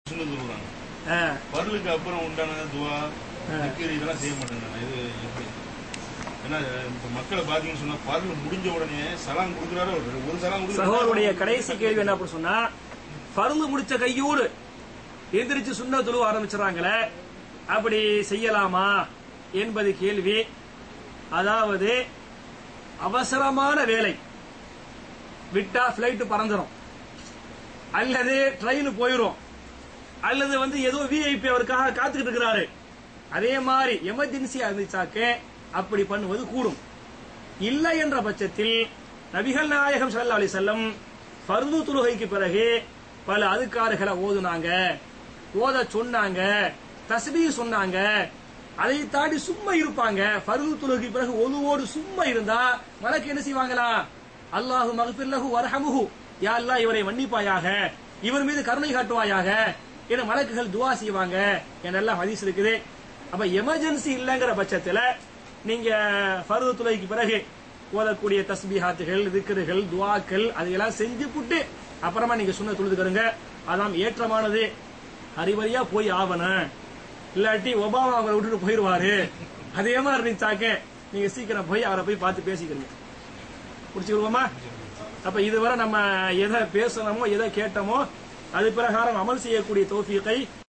சுண்ணத்து சொல்றாங்க ஆ, பருளுக்கு அப்புறம் உண்டான துவா ஆ. திக்ர் இதெல்லாம் செய்ய மாட்டாங்க இது எப்படி ஏன்னா இப்ப மக்களை பாத்தீங்கன்னு சொன்னா பருள் முடிஞ்ச உடனே சலாம் கொடுக்குறாரு ஒரு ஒரு சலாம் கொடுக்குறாரு. சகோதரருடைய கடைசி கேள்வி என்ன அப்படின்னு சொன்னா பருந்து முடிச்ச கையோடு எந்திரிச்சு சுண்ண துழுவ ஆரம்பிச்சுறாங்களே அப்படி செய்யலாமா என்பது கேள்வி அதாவது அவசரமான வேலை விட்டா பிளைட் பறந்துரும் அல்லது ட்ரெயின் போயிரும் அல்லது வந்து ஏதோ விஐபி அவருக்காக காத்துக்கிட்டு இருக்கிறாரு அதே மாதிரி எமர்ஜென்சியா இருந்துச்சாக்க அப்படி பண்ணுவது கூடும் இல்லை என்ற பட்சத்தில் நபிகள் நாயகம் ஸல்லல்லாஹு அலைஹி வஸல்லம் ஃபர்து தொழுகைக்கு பிறகு பல அதுக்காறுகளை ஓதுனாங்க ஓத சொன்னாங்க தஸ்பீஹ் சொன்னாங்க அதை தாண்டி சும்மா இருப்பாங்க ஃபர்து தொழுகைக்கு பிறகு ஒழுவோடு சும்மா இருந்தா மலக்கு என்ன செய்வாங்களா அல்லாஹு மகஃபிர்லஹு வரஹமுஹு யா அல்லாஹ் இவரை மன்னிப்பாயாக இவர் மீது கருணை காட்டுவாயாக என மலக்குகள் துவா செய்வாங்க என்னெல்லாம் ஹதீஸ் இருக்குது அப்ப எமர்ஜென்சி இல்லைங்கிற பட்சத்துல நீங்க ஃபர்து துளைக்கு பிறகு ஓதக்கூடிய தஸ்பீஹாத்துகள் திக்ருகள் துவாக்கள் அதையெல்லாம் செஞ்சு புட்டு அப்புறமா நீங்க சுண்ண தொழுதுக்கிறங்க அதாம் ஏற்றமானது அறிவறியா போய் ஆவணும் இல்லாட்டி ஒபாமா அவரை விட்டுட்டு போயிருவாரு அதே மாதிரி இருந்துச்சாக்க நீங்க சீக்கிரம் போய் அவரை போய் பார்த்து பேசிக்கிறீங்க புடிச்சுக்கிடுவோமா அப்ப இதுவரை நம்ம எதை பேசணுமோ எதை கேட்டோமோ அது பிரகாரம் அமல் செய்யக்கூடிய தோஃபியத்தை